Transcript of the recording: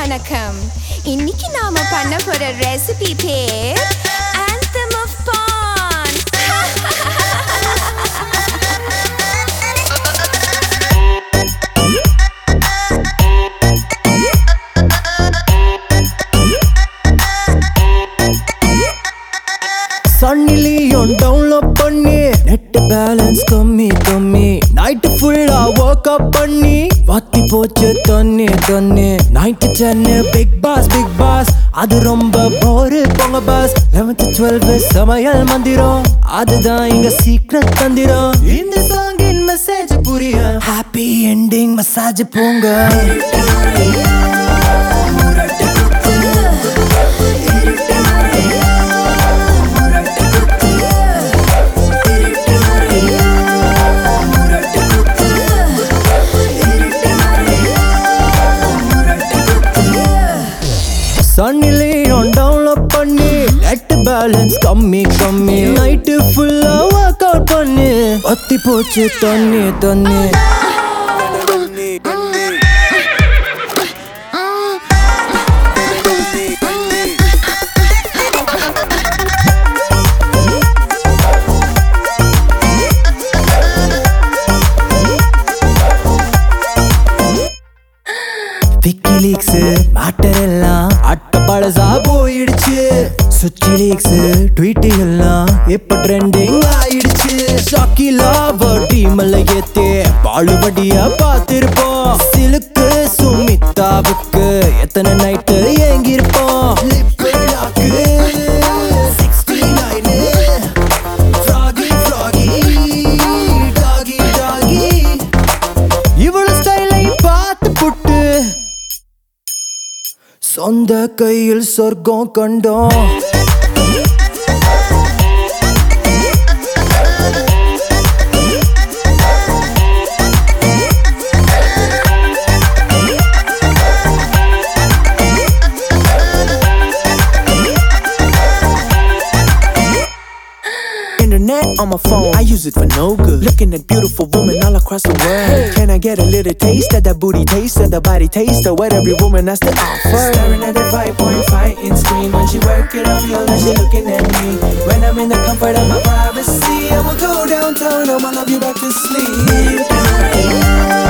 வணக்கம் இன்னைக்கு நாம பண்ண போற ரெசிபி பேர் anthem of பான் சன்னிலியும் டவுன்லோட் பண்ணி நெட் பேலன்ஸ் கம்மி கம்மி நைட் ஃபுல்லா ஒர்க் அப் பண்ணி வாத்தி போச்சு தண்ணி தண்ணி night ten big boss big boss அது ரொம்ப போரு போங்க பாஸ் லெவன்த் டுவெல்த் சமையல் மந்திரம் அதுதான் இங்க சீக்ரெட் தந்திரம் இந்த சாங்கின் மெசேஜ் புரிய ஹாப்பி எண்டிங் மசாஜ் போங்க சன்னிலையும் டவுன்லோட் பண்ணி நெட் பேலன்ஸ் கம்மி கம்மி நைட்டு ஃபுல்லா ஒர்க் அவுட் பண்ணி பத்தி போச்சு தண்ணி தண்ணி விக்கிலீக்ஸ் மேட்டர் எல்லாம் அட்ட பழசா போயிடுச்சு சுச்சி லீக்ஸ் ட்வீட் எல்லாம் இப்ப ட்ரெண்டிங் ஆயிடுச்சு ஷாக்கிலா டீம்ல ஏத்தே பாழுபடியா பார்த்திருப்போம் சிலுக்கு சுமிதாவுக்கு எத்தனை நைட்டு ஏங்கிருப்போம் lip lock 69 froggy froggy doggy doggy இவ்வளவு ஸ்டைலை பார்த்து புட்டு சொந்த கையில் சொர்க்கம் கண்டோம் Internet on my phone, I use it for no good. Looking at beautiful women all across the world. Can I get a little taste of that booty taste of the body taste of what every woman has to offer? Staring at that 5.5 inch screen when she work it, I feel like she looking at me. When I'm in the comfort of my privacy, I'ma go downtown, I'ma love you back to sleep.